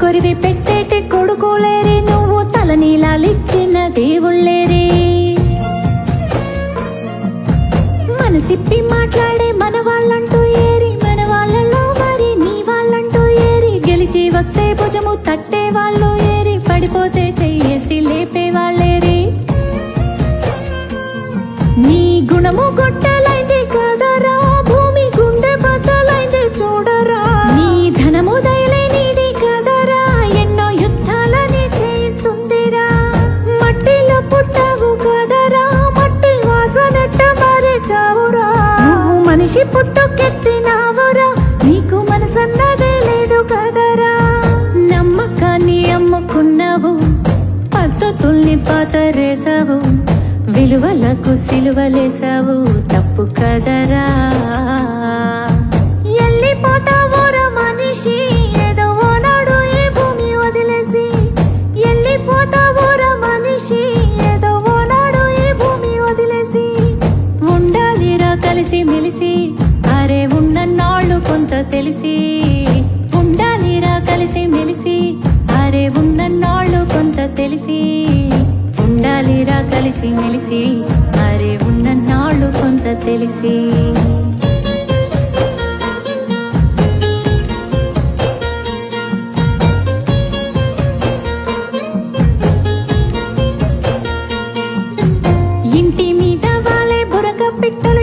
కొరివి పెట్టేటి కొడుకోలేరి నువ్వు తల నీలాలిచ్చిన దేవుళ్ళేరి మనసిప్పి మాట్లాడే మన వాళ్ళంటూ ఏరి మన వాళ్ళలో మరి నీ వాళ్ళంటూ ఏరి గెలిచి వస్తే భుజము తట్టే వాళ్ళు ఏరి పడిపోతే చెయ్యేసి లేపే వాళ్ళేరి నీ గుణము గొట్టలైంది కదరా భూమి గుండె బద్దలైంది చూడరా నీ ధనము దయలేనిది కదరా ఎన్నో యుద్ధాలని చేస్తుందిరా మట్టిలో పుట్టావు కదరా మట్టి వాసనెట్ట మరి చావురా నువ్వు మనిషి పుట్టుకెత్తినావురా నీకు మనసన్నదే లేదు కదరా నమ్మకాన్ని అమ్ముకున్నావు పద్ధతుల్ని పాతరేసావు విలువలకు సిలువలేసావు తప్పు కదరా ఎల్లిపోతావురా మనిషి ఏదో ఓనాడు ఈ భూమి వదిలేసి ఎల్లిపోతావురా మనిషి ఏదో ఓనాడు ఈ భూమి వదిలేసి ఉండాలిరా కలిసి మెలిసి అరే ఉన్న నాళ్ళు కొంత తెలిసి ఉండాలిరా కలిసి మెలిసి అరే ఉన్న నాళ్ళు కొంత తెలిసి ఉండాలిరా కలిసి మెలిసి అరే ఉన్న నాళ్ళు కొంత తెలిసి ఇంటి మీద వాలే బురక పిట్టలు